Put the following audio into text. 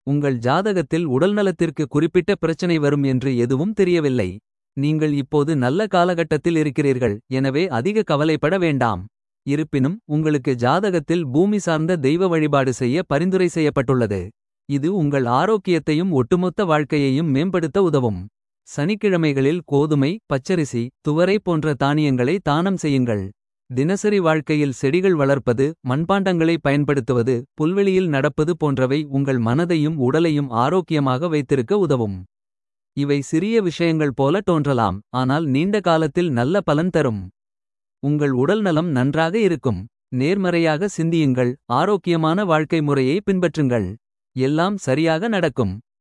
உங்கள் ஜாதகத்தில் உடல்நலத்திற்கு குறிப்பிட்ட பிரச்சனை வரும் என்று எதுவும் தெரியவில்லை. நீங்கள் இப்போது நல்ல காலகட்டத்தில் இருக்கிறீர்கள். எனவே அதிக கவலைப்பட வேண்டாம். இருப்பினும் உங்களுக்கு ஜாதகத்தில் பூமி சார்ந்த தெய்வ வழிபாடு செய்ய பரிந்துரை செய்யப்பட்டுள்ளது. இது உங்கள் ஆரோக்கியத்தையும் ஒட்டுமொத்த வாழ்க்கையையும் மேம்படுத்த உதவும். சனிக்கிழமைகளில் கோதுமை பச்சரிசி துவரை போன்ற தானியங்களை தானம் செய்யுங்கள். தினசரி வாழ்க்கையில் செடிகள் வளர்ப்பது மண்பாண்டங்களை பயன்படுத்துவது. புல்வெளியில் நடப்பது போன்றவை உங்கள் மனதையும் உடலையும் ஆரோக்கியமாக வைத்திருக்க உதவும். இவை சிறிய விஷயங்கள் போல தோன்றலாம் ஆனால் நீண்ட காலத்தில் நல்ல பலன் தரும். உங்கள் உடல்நலம் நன்றாக இருக்கும். நேர்மறையாக சிந்தியுங்கள் ஆரோக்கியமான வாழ்க்கை முறையை பின்பற்றுங்கள். எல்லாம் சரியாக நடக்கும்.